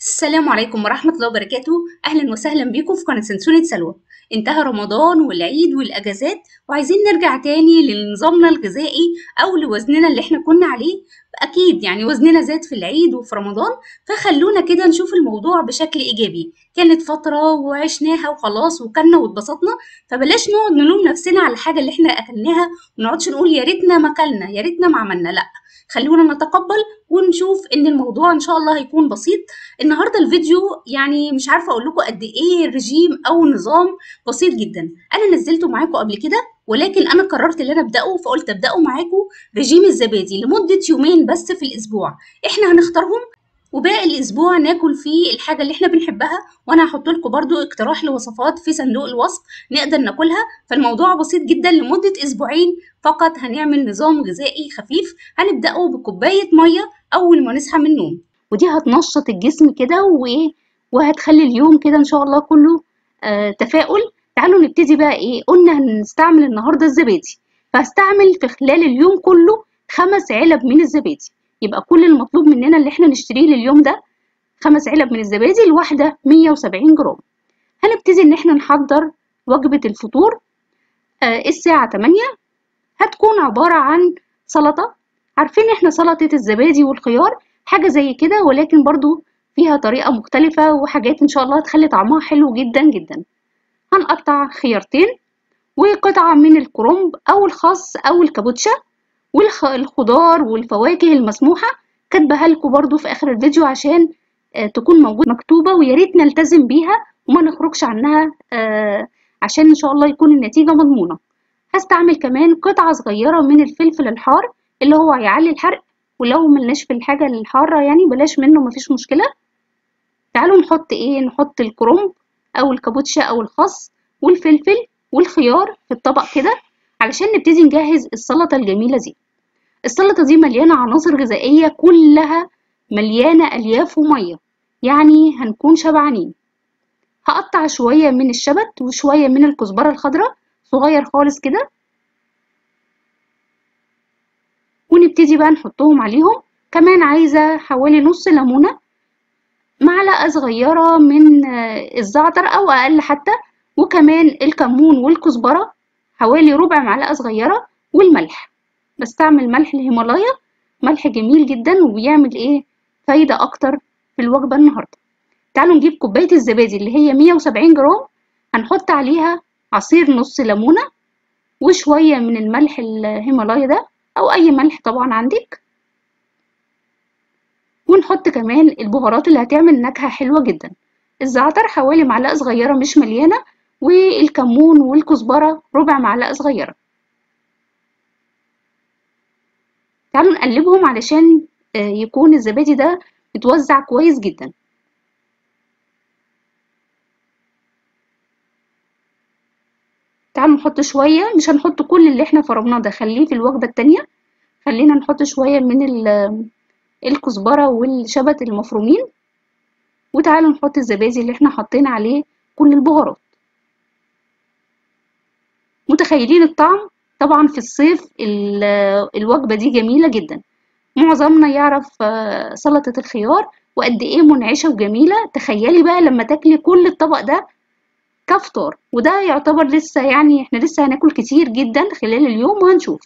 السلام عليكم ورحمة الله وبركاته أهلا وسهلا بكم في قناة سنسونة سلوى انتهى رمضان والعيد والأجازات وعايزين نرجع تاني لنظامنا الغذائي أو لوزننا اللي احنا كنا عليه أكيد يعني وزننا زاد في العيد وفي رمضان فخلونا كده نشوف الموضوع بشكل إيجابي كانت فترة وعشناها وخلاص وكلنا واتبسطنا فبلاش نقعد نلوم نفسنا على الحاجة اللي احنا أكلناها ونقعدش نقول يا ريتنا ما كلنا يا ريتنا ما عملنا لأ خلونا نتقبل ونشوف ان الموضوع ان شاء الله هيكون بسيط النهارده الفيديو يعني مش عارفه اقول لكم قد ايه رجيم او نظام بسيط جدا انا نزلته معاكم قبل كده ولكن انا قررت ان انا ابداه فقلت ابداه معاكم رجيم الزبادي لمده يومين بس في الاسبوع احنا هنختارهم وباقي الاسبوع ناكل فيه الحاجه اللي احنا بنحبها وانا هحط لكم برضو اقتراح لوصفات في صندوق الوصف نقدر ناكلها فالموضوع بسيط جدا لمده اسبوعين فقط هنعمل نظام غذائي خفيف هنبداه بكوبايه ميه اول ما نصحى من النوم ودي هتنشط الجسم كده وايه وهتخلي اليوم كده ان شاء الله كله آه تفاؤل تعالوا نبتدي بقى ايه قلنا هنستعمل النهارده الزبادي فهستعمل في خلال اليوم كله خمس علب من الزبادي يبقى كل المطلوب مننا اللي احنا نشتريه لليوم ده خمس علب من الزبادي الواحدة 170 جرام هنبتدي ان احنا نحضر وجبة الفطور آه الساعة 8 هتكون عبارة عن سلطة عارفين احنا سلطة الزبادي والخيار حاجة زي كده ولكن برضو فيها طريقة مختلفة وحاجات ان شاء الله تخلي طعمها حلو جدا جدا هنقطع خيارتين وقطعة من الكرنب او الخس او الكابوتشا والخضار والفواكه المسموحة كاتبها لكم برضو في اخر الفيديو عشان آه تكون موجودة مكتوبة ويا ريت نلتزم بيها وما نخرجش عنها آه عشان ان شاء الله يكون النتيجة مضمونة هستعمل كمان قطعة صغيرة من الفلفل الحار اللي هو هيعلي الحرق ولو ملناش في الحاجة الحارة يعني بلاش منه مفيش مشكلة تعالوا نحط ايه نحط الكرنب او الكابوتشا او الخس والفلفل والخيار في الطبق كده علشان نبتدي نجهز السلطة الجميلة دي السلطة دي مليانة عناصر غذائية كلها مليانة ألياف ومية يعني هنكون شبعانين هقطع شوية من الشبت وشوية من الكزبرة الخضراء صغير خالص كده ونبتدي بقى نحطهم عليهم كمان عايزة حوالي نص ليمونة معلقة صغيرة من الزعتر أو أقل حتى وكمان الكمون والكزبرة حوالي ربع معلقة صغيرة والملح بستعمل ملح الهيمالايا ملح جميل جدا وبيعمل ايه فايدة أكتر في الوجبة النهاردة تعالوا نجيب كوباية الزبادي اللي هي 170 جرام هنحط عليها عصير نص ليمونة وشوية من الملح الهيمالايا ده أو أي ملح طبعا عندك ونحط كمان البهارات اللي هتعمل نكهة حلوة جدا الزعتر حوالي معلقة صغيرة مش مليانة والكمون والكزبرة ربع معلقة صغيرة تعالوا نقلبهم علشان يكون الزبادي ده متوزع كويس جدا تعالوا نحط شوية مش هنحط كل اللي احنا فرمناه ده خليه في الوجبة التانية خلينا نحط شوية من الكزبرة والشبت المفرومين وتعالوا نحط الزبادي اللي احنا حطينا عليه كل البهارات متخيلين الطعم طبعا في الصيف الوجبة دي جميلة جدا معظمنا يعرف سلطة الخيار وقد ايه منعشة وجميلة تخيلي بقى لما تاكلي كل الطبق ده كفطار وده يعتبر لسه يعني احنا لسه هناكل كتير جدا خلال اليوم وهنشوف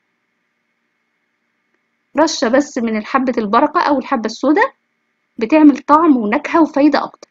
رشة بس من الحبة البركة او الحبة السوداء بتعمل طعم ونكهة وفايدة اكتر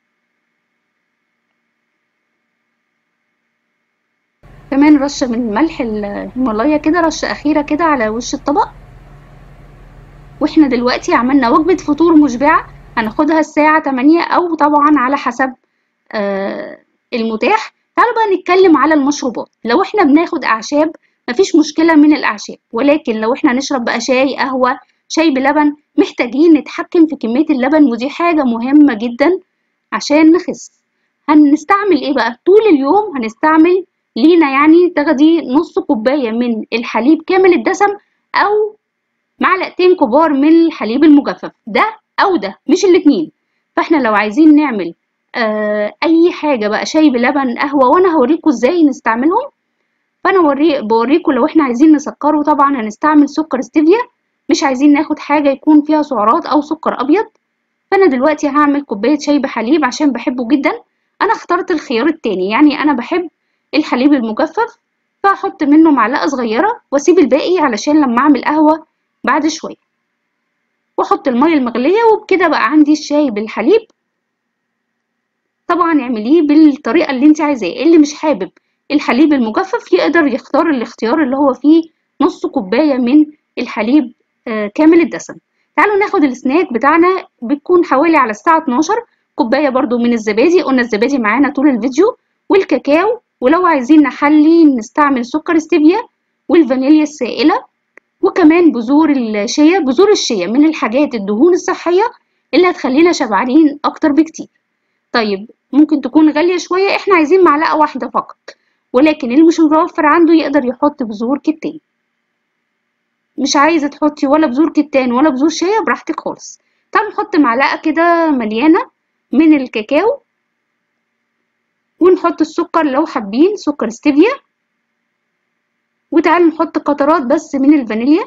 كمان رشة من ملح الهيمالايا كده رشة أخيرة كده على وش الطبق واحنا دلوقتي عملنا وجبة فطور مشبعة هناخدها الساعة 8 أو طبعا على حسب آه المتاح تعالوا بقى نتكلم على المشروبات لو احنا بناخد أعشاب مفيش مشكلة من الأعشاب ولكن لو احنا نشرب بقى شاي قهوة شاي بلبن محتاجين نتحكم في كمية اللبن ودي حاجة مهمة جدا عشان نخس هنستعمل ايه بقى طول اليوم هنستعمل لينا يعني تاخدي نص كوباية من الحليب كامل الدسم أو معلقتين كبار من الحليب المجفف ده أو ده مش الاتنين فاحنا لو عايزين نعمل آه أي حاجة بقى شاي بلبن قهوة وأنا هوريكم ازاي نستعملهم فأنا وري بوريكم لو احنا عايزين نسكره طبعا هنستعمل سكر ستيفيا مش عايزين ناخد حاجة يكون فيها سعرات أو سكر أبيض فانا دلوقتي هعمل كوبايه شاي بحليب عشان بحبه جدا انا اخترت الخيار التاني يعني انا بحب الحليب المجفف فهحط منه معلقه صغيره واسيب الباقي علشان لما اعمل قهوه بعد شويه واحط الميه المغليه وبكده بقى عندي الشاي بالحليب طبعا اعمليه بالطريقه اللي انت عايزاه اللي مش حابب الحليب المجفف يقدر يختار الاختيار اللي هو فيه نص كوبايه من الحليب آه كامل الدسم تعالوا ناخد السناك بتاعنا بتكون حوالي على الساعه 12 كوبايه برضو من الزبادي قلنا الزبادي معانا طول الفيديو والكاكاو ولو عايزين نحلي نستعمل سكر ستيفيا والفانيليا السائله وكمان بذور الشيا بذور الشيا من الحاجات الدهون الصحيه اللي هتخلينا شبعانين اكتر بكتير طيب ممكن تكون غالية شوية احنا عايزين معلقة واحدة فقط ولكن اللي مش متوفر عنده يقدر يحط بذور كتان مش عايزة تحطي ولا بذور كتان ولا بذور شيا براحتك خالص تعالوا نحط معلقة كده مليانة من الكاكاو ونحط السكر لو حابين سكر ستيفيا وتعالوا نحط قطرات بس من الفانيليا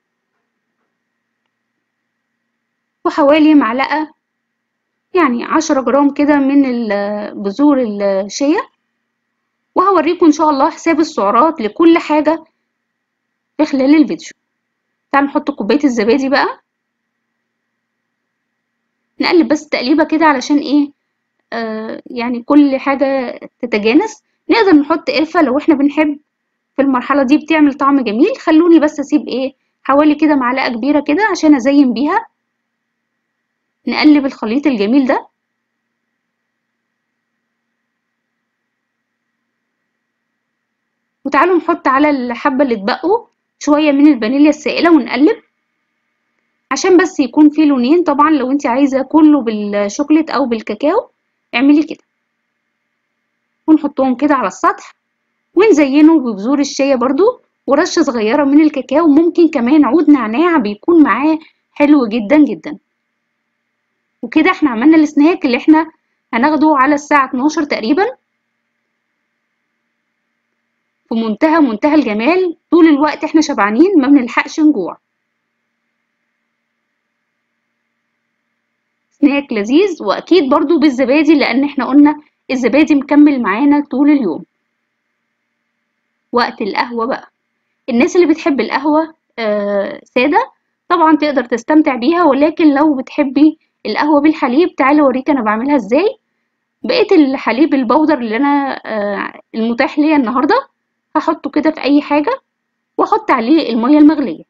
وحوالي معلقة يعني عشرة جرام كده من بذور الشيا وهوريكم ان شاء الله حساب السعرات لكل حاجة في خلال الفيديو تعالوا نحط كوباية الزبادي بقى نقلب بس تقليبة كده علشان ايه آه يعني كل حاجة تتجانس نقدر نحط قرفة لو احنا بنحب في المرحلة دي بتعمل طعم جميل خلوني بس اسيب ايه حوالي كده معلقة كبيرة كده عشان ازين بيها نقلب الخليط الجميل ده وتعالوا نحط على الحبة اللي اتبقوا شوية من الفانيليا السائلة ونقلب عشان بس يكون فيه لونين طبعا لو انت عايزة كله بالشوكولات او بالكاكاو اعملي كده ونحطهم كده على السطح ونزينه ببذور الشيا برضو ورشة صغيرة من الكاكاو ممكن كمان عود نعناع بيكون معاه حلو جدا جدا وكده احنا عملنا السناك اللي احنا هناخده على الساعة 12 تقريبا في منتهى منتهى الجمال طول الوقت احنا شبعانين ما بنلحقش نجوع سناك لذيذ واكيد برضو بالزبادي لان احنا قلنا الزبادي مكمل معانا طول اليوم وقت القهوة بقى الناس اللي بتحب القهوة آه سادة طبعا تقدر تستمتع بيها ولكن لو بتحبي القهوة بالحليب تعالى اوريك انا بعملها ازاي بقيت الحليب البودر اللي انا آه المتاح ليا النهارده هحطه كده في اي حاجة واحط عليه المية المغلية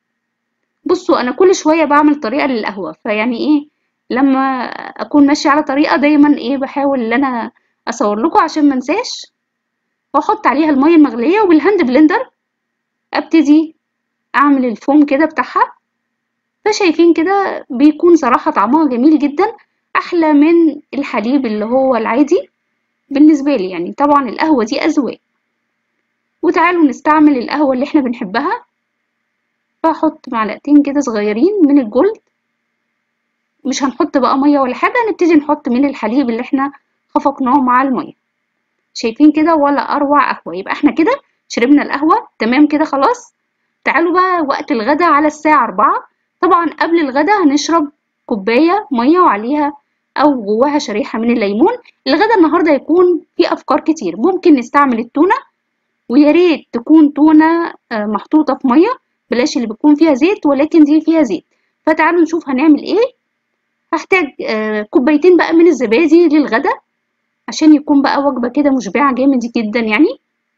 بصوا انا كل شوية بعمل طريقة للقهوة فيعني ايه لما اكون ماشية على طريقة دايما ايه بحاول ان انا اصور لكم عشان منساش واحط عليها المية المغلية وبالهاند بلندر ابتدي اعمل الفوم كده بتاعها فشايفين كده بيكون صراحة طعمها جميل جدا احلى من الحليب اللي هو العادي بالنسبة لي يعني طبعا القهوة دي اذواق وتعالوا نستعمل القهوة اللي احنا بنحبها فاحط معلقتين كده صغيرين من الجولد مش هنحط بقى مية ولا حاجة نبتدي نحط من الحليب اللي احنا خفقناه مع المية شايفين كده ولا اروع قهوة يبقى احنا كده شربنا القهوة تمام كده خلاص تعالوا بقى وقت الغدا على الساعة أربعة طبعا قبل الغدا هنشرب كوباية مية وعليها أو جواها شريحة من الليمون الغدا النهاردة هيكون فيه أفكار كتير ممكن نستعمل التونة ويا ريت تكون تونة محطوطة في مية بلاش اللي بيكون فيها زيت ولكن دي فيها زيت فتعالوا نشوف هنعمل ايه هحتاج كوبايتين بقى من الزبادي للغدا عشان يكون بقى وجبة كده مشبعة جامد جدا يعني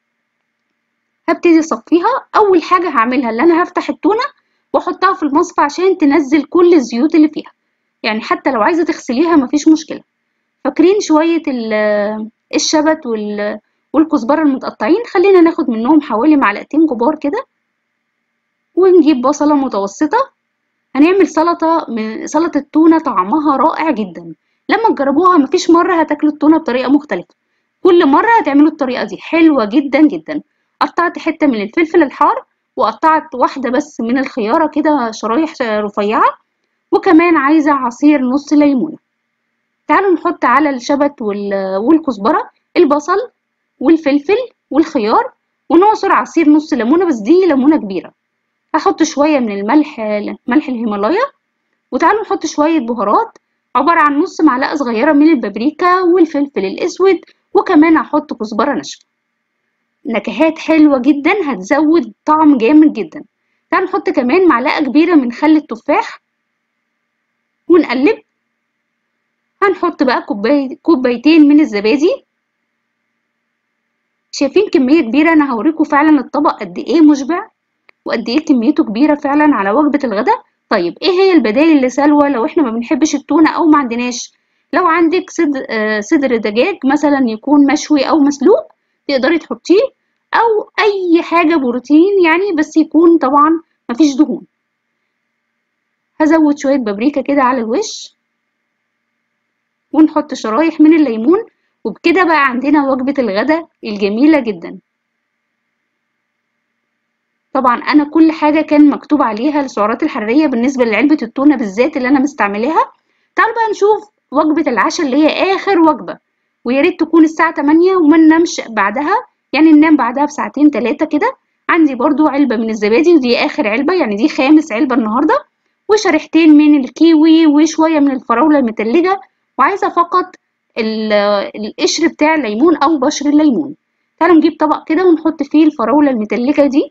هبتدي اصفيها اول حاجة هعملها اللي انا هفتح التونة واحطها في المصفى عشان تنزل كل الزيوت اللي فيها يعني حتى لو عايزة تغسليها مفيش مشكلة فاكرين شوية الشبت والكزبرة المتقطعين خلينا ناخد منهم حوالي معلقتين كبار كده ونجيب بصلة متوسطة هنعمل سلطة من سلطة التونة طعمها رائع جدا لما تجربوها مفيش مرة هتاكلوا التونة بطريقة مختلفة كل مرة هتعملوا الطريقة دي حلوة جدا جدا قطعت حتة من الفلفل الحار وقطعت واحدة بس من الخيارة كده شرايح رفيعة وكمان عايزة عصير نص ليمونة تعالوا نحط على الشبت والكزبرة البصل والفلفل والخيار ونعصر عصير نص ليمونة بس دي ليمونة كبيرة هحط شوية من الملح ملح الهيمالايا وتعالوا نحط شوية بهارات عبارة عن نص معلقة صغيرة من البابريكا والفلفل الأسود وكمان هحط كزبرة ناشفة نكهات حلوة جدا هتزود طعم جامد جدا تعالوا نحط كمان معلقة كبيرة من خل التفاح ونقلب هنحط بقى كوباية كوبايتين من الزبادي شايفين كمية كبيرة أنا هوريكم فعلا الطبق قد إيه مشبع وقد إيه كميته كبيرة فعلا على وجبة الغداء طيب إيه هي البدائل لسلوى لو إحنا ما بنحبش التونة أو ما عندناش لو عندك صدر, آه صدر دجاج مثلا يكون مشوي أو مسلوق تقدري تحطيه أو أي حاجة بروتين يعني بس يكون طبعا مفيش دهون هزود شوية بابريكا كده على الوش ونحط شرايح من الليمون وبكده بقى عندنا وجبة الغداء الجميلة جدا طبعا انا كل حاجة كان مكتوب عليها السعرات الحرارية بالنسبة لعلبة التونة بالذات اللي انا مستعملاها تعالوا بقى نشوف وجبة العشاء اللي هي اخر وجبة ويا ريت تكون الساعة 8 وما ننامش بعدها يعني ننام بعدها بساعتين تلاتة كده عندي برضو علبة من الزبادي ودي اخر علبة يعني دي خامس علبة النهاردة وشريحتين من الكيوي وشوية من الفراولة المتلجة وعايزة فقط القشر بتاع الليمون او بشر الليمون تعالوا نجيب طبق كده ونحط فيه الفراولة المتلجة دي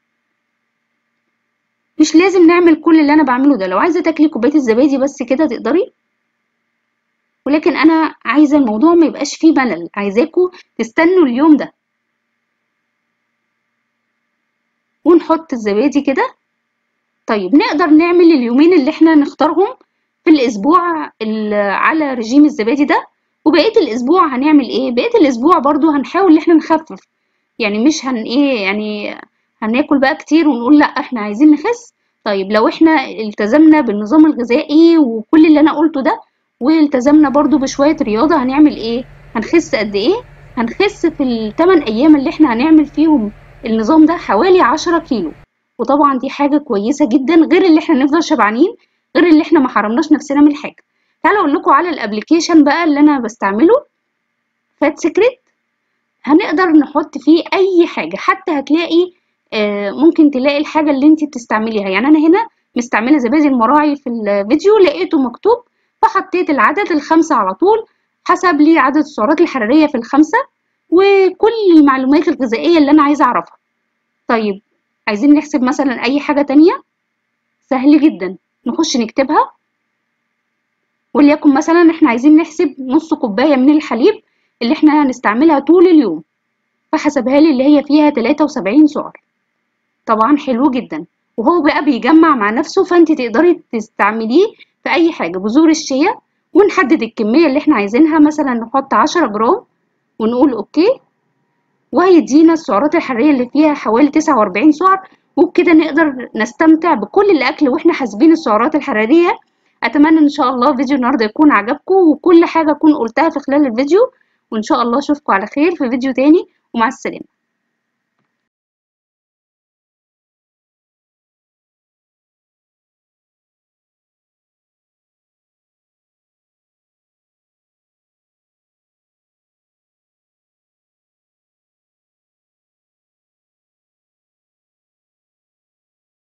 مش لازم نعمل كل اللي انا بعمله ده لو عايزة تاكلي كوباية الزبادي بس كده تقدري ولكن انا عايزة الموضوع ما يبقاش فيه ملل عايزاكوا تستنوا اليوم ده ونحط الزبادي كده طيب نقدر نعمل اليومين اللي احنا نختارهم في الاسبوع على رجيم الزبادي ده وبقيه الاسبوع هنعمل ايه بقيه الاسبوع برضو هنحاول ان احنا نخفف يعني مش هن ايه يعني هناكل بقى كتير ونقول لا احنا عايزين نخس طيب لو احنا التزمنا بالنظام الغذائي وكل اللي انا قلته ده والتزمنا برضو بشويه رياضه هنعمل ايه هنخس قد ايه هنخس في الثمان ايام اللي احنا هنعمل فيهم النظام ده حوالي عشرة كيلو وطبعا دي حاجه كويسه جدا غير اللي احنا نفضل شبعانين غير اللي احنا ما حرمناش نفسنا من حاجه تعالوا اقول لكم على الابلكيشن بقى اللي انا بستعمله فات سيكريت هنقدر نحط فيه اي حاجه حتى هتلاقي آه ممكن تلاقي الحاجه اللي انت بتستعمليها يعني انا هنا مستعمله زبادي المراعي في الفيديو لقيته مكتوب فحطيت العدد الخمسة على طول حسب لي عدد السعرات الحرارية في الخمسة وكل المعلومات الغذائية اللي أنا عايزة أعرفها طيب عايزين نحسب مثلا أي حاجة تانية سهل جدا نخش نكتبها وليكن مثلا احنا عايزين نحسب نص كوباية من الحليب اللي احنا هنستعملها طول اليوم فحسبها لي اللي هي فيها 73 سعر طبعا حلو جدا وهو بقى بيجمع مع نفسه فانت تقدري تستعمليه في اي حاجة بذور الشيا ونحدد الكمية اللي احنا عايزينها مثلا نحط 10 جرام ونقول اوكي وهيدينا السعرات الحرارية اللي فيها حوالي 49 سعر وبكده نقدر نستمتع بكل الاكل واحنا حاسبين السعرات الحراريه اتمنى ان شاء الله فيديو النهارده يكون عجبكم وكل حاجه اكون قلتها في خلال الفيديو وان شاء الله اشوفكم على خير في فيديو تاني ومع السلامه